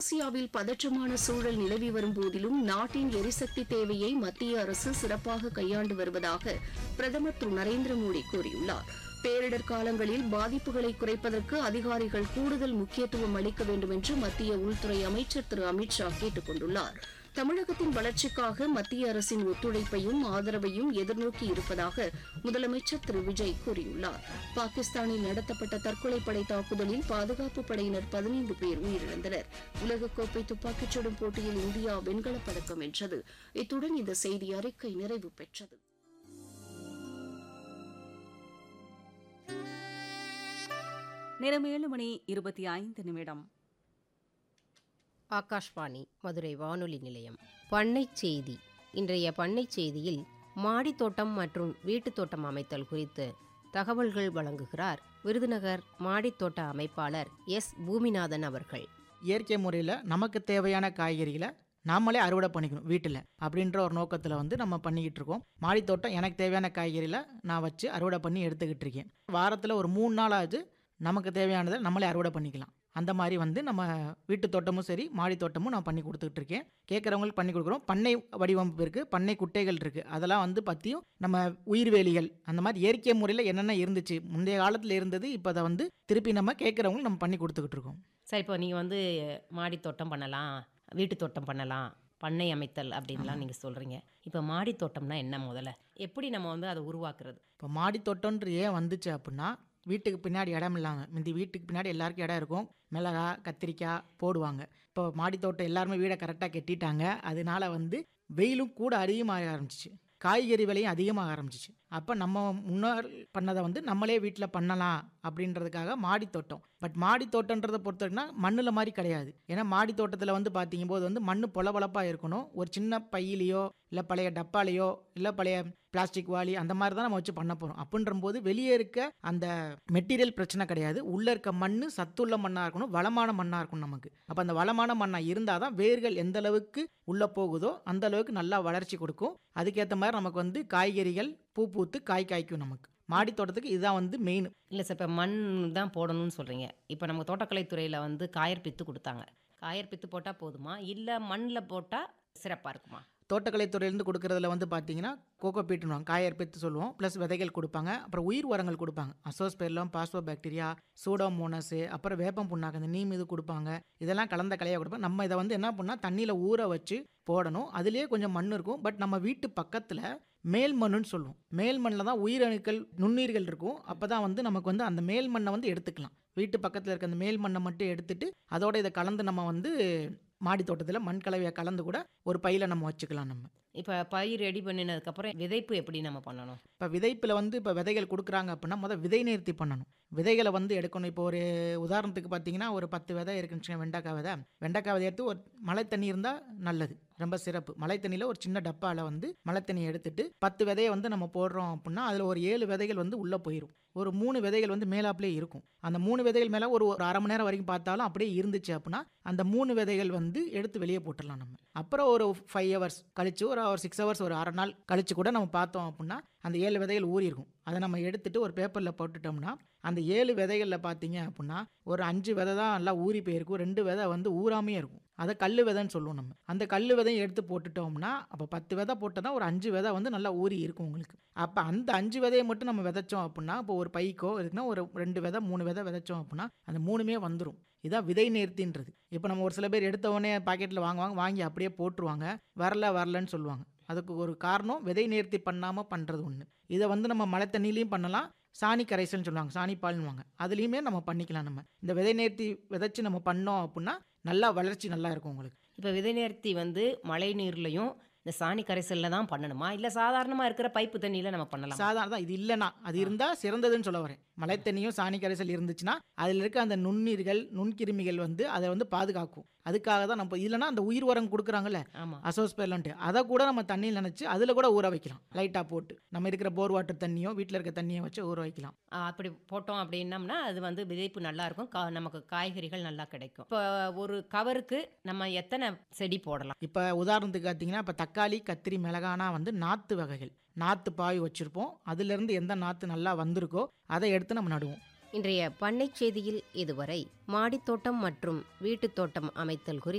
மேற்காசியாவில் பதற்றமான சூழல் நிலவி வரும் போதிலும் நாட்டின் எரிசக்தி தேவையை மத்திய அரசு சிறப்பாக கையாண்டு வருவதாக பிரதமர் திரு நரேந்திர மோடி கூறியுள்ளார் பேரிடர் காலங்களில் பாதிப்புகளை குறைப்பதற்கு அதிகாரிகள் கூடுதல் முக்கியத்துவம் அளிக்க வேண்டும் என்று மத்திய உள்துறை அமைச்சர் திரு அமித் ஷா கேட்டுக் கொண்டுள்ளார் தமிழகத்தின் வளர்ச்சிக்காக மத்திய அரசின் ஒத்துழைப்பையும் ஆதரவையும் எதிர்நோக்கி இருப்பதாக முதலமைச்சர் திரு விஜய் கூறியுள்ளார் பாகிஸ்தானில் நடத்தப்பட்ட தற்கொலைப்படை தாக்குதலில் பாதுகாப்பு படையினர் பதினைந்து பேர் உயிரிழந்தனர் உலகக்கோப்பை துப்பாக்கிச் சுடும் போட்டியில் இந்தியா வெண்கலப் பதக்கம் வென்றது இத்துடன் இந்த செய்தி அறிக்கை நிறைவு பெற்றது நேரம் ஏழு மணி இருபத்தி ஐந்து நிமிடம் ஆகாஷ்வாணி மதுரை வானொலி நிலையம் பண்ணை செய்தி இன்றைய பண்ணை செய்தியில் மாடித் தோட்டம் மற்றும் வீட்டுத் தோட்டம் அமைத்தல் குறித்து தகவல்கள் வழங்குகிறார் விருதுநகர் மாடித் தோட்ட அமைப்பாளர் எஸ் பூமிநாதன் அவர்கள் இயற்கை முறையில் நமக்கு தேவையான காய்கறிகளை நாமளே அறுவடை பண்ணிக்கணும் வீட்டில் அப்படின்ற ஒரு நோக்கத்தில் வந்து நம்ம பண்ணிக்கிட்டு இருக்கோம் மாடித்தோட்டம் எனக்கு தேவையான காய்கறிகளை நான் வச்சு அறுவடை பண்ணி எடுத்துக்கிட்டு இருக்கேன் வாரத்தில் ஒரு மூணு நாளாவது நமக்கு தேவையானதை நம்மளே அறுவடை பண்ணிக்கலாம் அந்த மாதிரி வந்து நம்ம வீட்டு தோட்டமும் சரி மாடி தோட்டமும் நான் பண்ணி கொடுத்துக்கிட்டு இருக்கேன் கேட்குறவங்களுக்கு பண்ணி கொடுக்குறோம் பண்ணை வடிவமைப்பு இருக்குது பண்ணை குட்டைகள் இருக்குது அதெல்லாம் வந்து பற்றியும் நம்ம உயிர்வேலிகள் அந்த மாதிரி இயற்கை முறையில் என்னென்ன இருந்துச்சு முந்தைய காலத்தில் இருந்தது இப்போ அதை வந்து திருப்பி நம்ம கேட்குறவங்களுக்கு நம்ம பண்ணி கொடுத்துக்கிட்டு இருக்கோம் சார் இப்போ நீங்கள் வந்து மாடி தோட்டம் பண்ணலாம் வீட்டு தோட்டம் பண்ணலாம் பண்ணை அமைத்தல் அப்படின்லாம் நீங்கள் சொல்கிறீங்க இப்போ மாடி தோட்டம்னா என்ன முதல்ல எப்படி நம்ம வந்து அதை உருவாக்குறது இப்போ மாடி தோட்டம்ன்ற ஏன் வந்துச்சு அப்படின்னா வீட்டுக்கு பின்னாடி இடம் இல்லாங்க முந்தி வீட்டுக்கு பின்னாடி எல்லாருக்கும் இடம் இருக்கும் மிளகா கத்திரிக்காய் போடுவாங்க இப்போ மாடி தோட்டம் எல்லாருமே வீடை கரெக்டாக கட்டிட்டாங்க அதனால வந்து வெயிலும் கூட அதிகமாக ஆரம்பிச்சிச்சு காய்கறி விலையும் அதிகமாக ஆரம்பிச்சிச்சு அப்போ நம்ம முன்னோர் பண்ணதை வந்து நம்மளே வீட்டில் பண்ணலாம் அப்படின்றதுக்காக மாடி தோட்டம் பட் மாடி தோட்டன்றதை பொறுத்த வரைக்கும் மண்ணில் மாதிரி கிடையாது ஏன்னா மாடி தோட்டத்தில் வந்து பார்த்தீங்க போது வந்து மண் பொலபொலப்பாக இருக்கணும் ஒரு சின்ன பையிலையோ இல்லை பழைய டப்பாலையோ இல்லை பழைய பிளாஸ்டிக் வாளி அந்த மாதிரி தான் நம்ம வச்சு பண்ண போகிறோம் அப்படின்றபோது வெளியே இருக்க அந்த மெட்டீரியல் பிரச்சனை கிடையாது உள்ளே இருக்க மண் சத்துள்ள மண்ணாக இருக்கணும் வளமான மண்ணாக இருக்கணும் நமக்கு அப்போ அந்த வளமான மண்ணாக இருந்தால் தான் வேர்கள் எந்த அளவுக்கு உள்ளே போகுதோ அந்த அளவுக்கு நல்லா வளர்ச்சி கொடுக்கும் அதுக்கேற்ற மாதிரி நமக்கு வந்து காய்கறிகள் பூ பூத்து காய் காய்க்கும் நமக்கு மாடி தோட்டத்துக்கு இதுதான் வந்து மெயின் இல்லை சார் இப்போ மண் தான் போடணும்னு சொல்கிறீங்க இப்போ நம்ம தோட்டக்கலைத்துறையில் வந்து காயர் பித்து கொடுத்தாங்க காயர் பித்து போட்டால் போதுமா இல்லை மண்ணில் போட்டால் சிறப்பாக இருக்குமா தோட்டக்கலைத்துறையிலேருந்து கொடுக்குறதுல வந்து பார்த்தீங்கன்னா கோகோ பீட்டுனுவாங்க காயர் பெத்து சொல்லுவோம் ப்ளஸ் விதைகள் கொடுப்பாங்க அப்புறம் உயிர் உரங்கள் கொடுப்பாங்க அசோஸ்பெர்லம் பாஸ்போ பாக்டீரியா சூடோமோனஸு அப்புறம் வேப்பம் புண்ணாக்கு இந்த நீம் இது கொடுப்பாங்க இதெல்லாம் கலந்த கலையாக கொடுப்பாங்க நம்ம இதை வந்து என்ன பண்ணால் தண்ணியில் ஊற வச்சு போடணும் அதுலேயே கொஞ்சம் மண் இருக்கும் பட் நம்ம வீட்டு பக்கத்தில் மேல் மண்ணுன்னு சொல்லுவோம் மேல் மண்ணில் தான் உயிரணுக்கள் நுண்ணுயிர்கள் இருக்கும் அப்போ தான் வந்து நமக்கு வந்து அந்த மேல் மண்ணை வந்து எடுத்துக்கலாம் வீட்டு பக்கத்தில் இருக்க அந்த மேல் மண்ணை மட்டும் எடுத்துட்டு அதோட இதை கலந்து நம்ம வந்து மாடி தோட்டத்தில் மண் கலவையை கலந்து கூட ஒரு பையில் நம்ம வச்சுக்கலாம் நம்ம இப்போ பயிர் ரெடி பண்ணினதுக்கப்புறம் விதைப்பு எப்படி நம்ம பண்ணணும் இப்போ விதைப்பில் வந்து இப்போ விதைகள் கொடுக்குறாங்க அப்படின்னா முதல் விதை நேர்த்தி பண்ணணும் விதைகளை வந்து எடுக்கணும் இப்போ ஒரு உதாரணத்துக்கு பார்த்தீங்கன்னா ஒரு பத்து விதை இருக்குன்னு வச்சுக்கோங்க, வெண்டைக்காய் விதை வெண்டைக்காய் விதை எடுத்து ஒரு மழை தண்ணி இருந்தால் நல்லது ரொம்ப சிறப்பு மழை தண்ணியில் ஒரு சின்ன டப்பாவில் வந்து மழை தண்ணி எடுத்துட்டு பத்து விதையை வந்து நம்ம போடுறோம் அப்படின்னா அதில் ஒரு ஏழு விதைகள் வந்து உள்ளே போயிடும் ஒரு மூணு விதைகள் வந்து மேலாப்பிலே இருக்கும் அந்த மூணு விதைகள் மேலே ஒரு ஒரு அரை மணி நேரம் வரைக்கும் பார்த்தாலும் அப்படியே இருந்துச்சு அப்படின்னா அந்த மூணு விதைகள் வந்து எடுத்து வெளியே போட்டுடலாம் நம்ம அப்புறம் ஒரு ஃபைவ் ஹவர்ஸ் கழிச்சு ஒரு ஒரு சிக்ஸ் ஹவர்ஸ் ஒரு அரை நாள் கழிச்சு கூட நம்ம பார்த்தோம் அப்படின்னா அந்த ஏழு விதைகள் ஊறி இருக்கும் அதை நம்ம எடுத்துட்டு ஒரு பேப்பரில் போட்டுட்டோம்னா அந்த ஏழு விதைகளில் பார்த்தீங்க அப்படின்னா ஒரு அஞ்சு விதை தான் நல்லா ஊறி போயிருக்கும் ரெண்டு விதை வந்து ஊறாமே இருக்கும் அதை கல் விதைன்னு சொல்லுவோம் நம்ம அந்த கல் விதையும் எடுத்து போட்டுட்டோம்னா அப்போ பத்து விதை போட்டால் ஒரு அஞ்சு விதை வந்து நல்லா ஊறி இருக்கும் உங்களுக்கு அப்போ அந்த அஞ்சு விதையை மட்டும் நம்ம விதைச்சோம் அப்படின்னா இப்போ ஒரு பைக்கோ இருக்குன்னா ஒரு ரெண்டு விதை மூணு விதை விதைச்சோம் அப்படின்னா அந்த மூணுமே வந்துடும் இதான் விதை நேர்த்தின்றது இப்போ நம்ம ஒரு சில பேர் எடுத்த உடனே பாக்கெட்டில் வாங்குவாங்க வாங்கி அப்படியே போட்டுருவாங்க வரல வரலன்னு சொல்லுவாங்க அதுக்கு ஒரு காரணம் விதை நேர்த்தி பண்ணாமல் பண்ணுறது ஒன்று இதை வந்து நம்ம மழை தண்ணிலையும் பண்ணலாம் சாணி கரைசல்னு சொல்லுவாங்க சாணி பால்னுவாங்க அதுலேயுமே நம்ம பண்ணிக்கலாம் நம்ம இந்த விதை நேர்த்தி விதைச்சு நம்ம பண்ணோம் அப்படின்னா நல்லா வளர்ச்சி நல்லா இருக்கும் உங்களுக்கு இப்போ விதை நேர்த்தி வந்து மழை நீர்லையும் இந்த சாணி கரைசலில் தான் பண்ணணுமா இல்லை சாதாரணமாக இருக்கிற பைப்பு தண்ணியில் நம்ம பண்ணலாம் சாதாரண தான் இது இல்லைனா அது இருந்தால் சிறந்ததுன்னு சொல்ல வரேன் மழை தண்ணியும் சாணி கரைசல் இருந்துச்சுன்னா அதில் இருக்க அந்த நுண்ணீர்கள் நுண்கிருமிகள் வந்து அதை வந்து பாதுகாக்கும் அதுக்காக தான் நம்ம இல்லைன்னா அந்த உயிர் உரம் கொடுக்குறாங்கல்ல ஆமாம் அசோஸ்பெர்லன்ட்டு அதை கூட நம்ம தண்ணியில் நினச்சி அதில் கூட ஊற வைக்கலாம் லைட்டாக போட்டு நம்ம இருக்கிற போர் வாட்டர் தண்ணியோ வீட்டில் இருக்க தண்ணியை வச்சு ஊற வைக்கலாம் அப்படி போட்டோம் அப்படின்னம்னா அது வந்து விதைப்பு நல்லா இருக்கும் கா நமக்கு காய்கறிகள் நல்லா கிடைக்கும் இப்போ ஒரு கவருக்கு நம்ம எத்தனை செடி போடலாம் இப்போ உதாரணத்துக்கு பார்த்தீங்கன்னா இப்போ தக்காளி கத்திரி மிளகானா வந்து நாற்று வகைகள் நாற்று பாய் வச்சுருப்போம் அதுலேருந்து எந்த நாற்று நல்லா வந்திருக்கோ அதை எடுத்து நம்ம நடுவோம் இன்றைய பண்ணை செய்தியில் இதுவரை மாடித்தோட்டம் மற்றும் வீட்டுத் தோட்டம் அமைத்தல் குறித்து